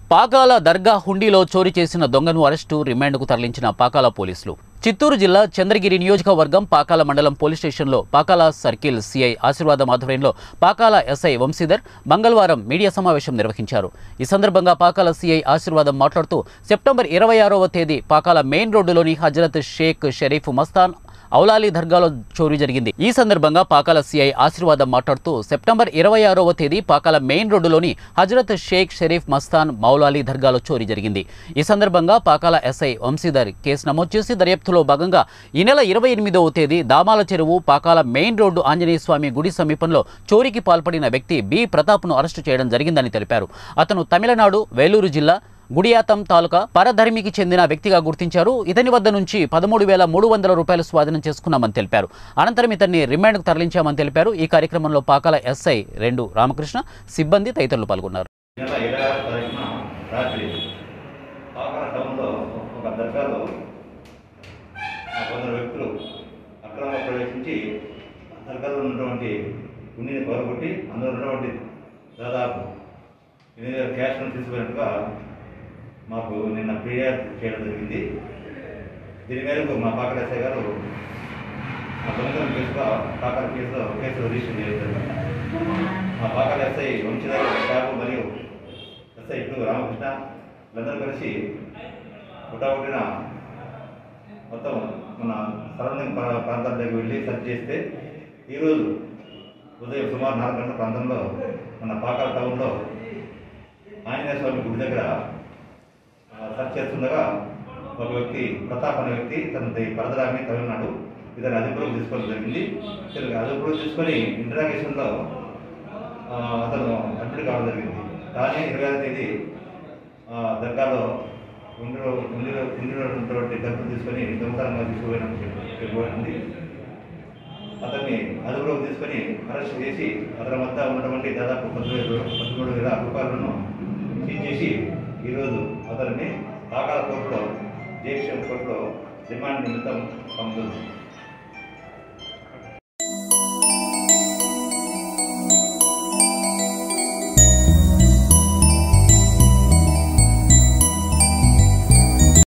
పాకాల దర్గా హుండీలో చోరీ చేసిన దొంగను అరెస్టు రిమాండ్కు తరలించిన పాకాల పోలీసులు చిత్తూరు జిల్లా చంద్రగిరి నియోజకవర్గం పాకాల మండలం పోలీస్ స్టేషన్లో పాకాల సర్కిల్ సిఐ ఆశీర్వాదం ఆధ్వర్యంలో పాకాల ఎస్ఐ వంశీధర్ మంగళవారం మీడియా సమావేశం నిర్వహించారు ఈ సందర్భంగా పాకాల సిఐ ఆశీర్వాదం మాట్లాడుతూ సెప్టెంబర్ ఇరవై ఆరవ తేదీ పాకాల మెయిన్ రోడ్డులోని హజరత్ షేక్ షరీఫ్ మస్తాన్ ఔలాలి దర్గాలో చోరీ జరిగింది ఈ సందర్భంగా పాకాల సిఐ ఆశీర్వాదం మాట్లాడుతూ సెప్టెంబర్ ఇరవై ఆరవ తేదీ పాకాల మెయిన్ రోడ్డులోని హజరత్ షేక్ షరీఫ్ మస్తాన్ మౌలాలి దర్గాలో చోరీ జరిగింది ఈ సందర్భంగా పాకాల ఎస్ఐ వంశీధర్ కేసు నమోదు చేసి దర్యాప్తులో భాగంగా ఈ నెల ఇరవై ఎనిమిదవ తేదీ దామాల చెరువు పాకాల మెయిన్ రోడ్డు ఆంజనేయ స్వామి గుడి సమీపంలో చోరీకి పాల్పడిన వ్యక్తి బి ప్రతాప్ను అరెస్టు చేయడం జరిగిందని తెలిపారు అతను తమిళనాడు వేలూరు జిల్లా గుడియాతం తాలూకా పరధర్మికి చెందిన వ్యక్తిగా గుర్తించారు ఇతని వద్ద నుంచి పదమూడు వేల మూడు వందల రూపాయలు స్వాధీనం చేసుకున్నామని తెలిపారు అనంతరం ఇతన్ని రిమాండ్కు తరలించామని తెలిపారు ఈ కార్యక్రమంలో పాకాల ఎస్ఐ రెండు రామకృష్ణ సిబ్బంది తదితరులు పాల్గొన్నారు నెల ఇరవై ఆరు తారీఖున రాత్రి పాకాల టౌన్లో ఒక దర్గాలో ఆ కొందరు వ్యక్తులు అక్రమంగా ప్రవేశించి ఆ దర్గాలో ఉన్నటువంటి ఉన్నిని కోరగొట్టి అందులో ఉన్నటువంటి దాదాపు ఎనిమిది వేల క్యాష్ను తీసుకున్నట్టుగా మాకు నిన్న ఫిర్యాదు చేయడం జరిగింది దీని మేరకు మా పాకల ఎస్ఐ గారు ఆ దొంగతనం కేసుగా పాకాల కేసులో కేసు రిజిస్టర్ చేయడం జరిగింది మా పాకాల ఎస్ఐ వంశధార స్టాఫ్ మరియు ఎస్ఐ ఇటు రామకృష్ణ వీళ్ళందరూ కలిసి పుట్టాపుట్టిన మొత్తం మన సరౌండింగ్ ప్రా- ప్రాంతాల్లోకి వెళ్ళి సెర్చ్ చేస్తే ఈరోజు ఉదయం సుమారు నాలుగు గంటల ప్రాంతంలో మన పాకాల టౌన్లో ఆంజనేయ స్వామి గుడి దగ్గర ఆ, సెర్చ్ చేస్తుండగా ఒక వ్యక్తి ప్రతాప్ అనే వ్యక్తి తన పరదరామి తమిళనాడు ఇతని అదుపులోకి తీసుకోవడం జరిగింది ఇతను అదుపులోకి తీసుకొని ఇంటరాగేషన్లో ఆ, అతను అడ్మిట్ కావడం జరిగింది కానీ ఇరవై ఆరు తేదీ ఆ, దర్గాలో ఉండిలో ఉండిలో ఉండిలో ఉన్నటువంటి డబ్బులు తీసుకొని దొంగతనంగా తీసుకుపోయిన చెప్పబడింది అతన్ని అదుపులోకి తీసుకొని అరెస్ట్ చేసి అతని వద్ద ఉన్నటువంటి దాదాపు పదివేలు పదమూడు వేల రూపాయలను సీజ్ చేసి ఈరోజు అతన్ని పాకాల కోర్టులో జేఎస్ఎం కోర్టులో రిమాండ్ నిమిత్తం పంపుతుంది